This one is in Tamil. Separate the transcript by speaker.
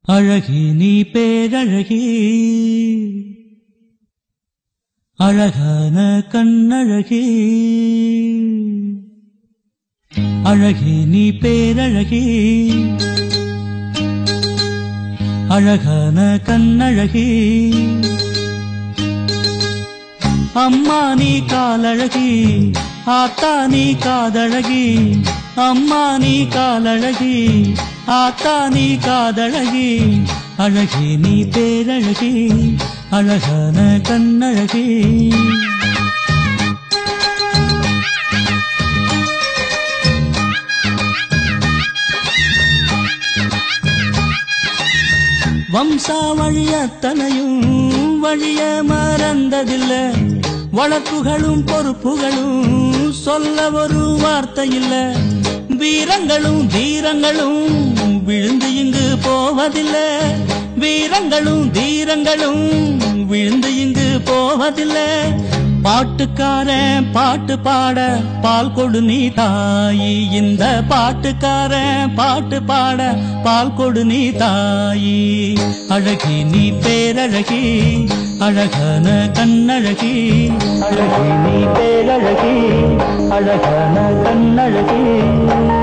Speaker 1: அழகி நீ பேரழகி அழகான கண்ணழகி அழகி நீ பேரழகி அழகான கண்ணழகி அம்மா நீ காலழகி ஆத்தா நீ காதழகி அம்மா நீ காலழகி ஆத்தா நீ காதழகி அழகி நீ பேரழகி அழகான கண்ணழகி வம்சாவழியத்தனையும் வழிய மறந்ததில்ல வழக்குகளும் பொறுப்புகளும் சொல்ல ஒரு வார்த்தை இல்ல வீரங்களும் தீரங்களும் விழுந்து இங்கு போவதில்ல வீரங்களும் தீரங்களும் விழுந்து இங்கு போவதில்ல பாட்டுக்காரன் பாட்டு பாட பால் கொடு நீ தாயி இந்த பாட்டுக்காரன் பாட்டு பாட பால் கொடு நீ தாயி அழகி நீ பேரழகி அழகான கண்ணழகி அழகி நீ பேரழகி அழகான கண்ணழகி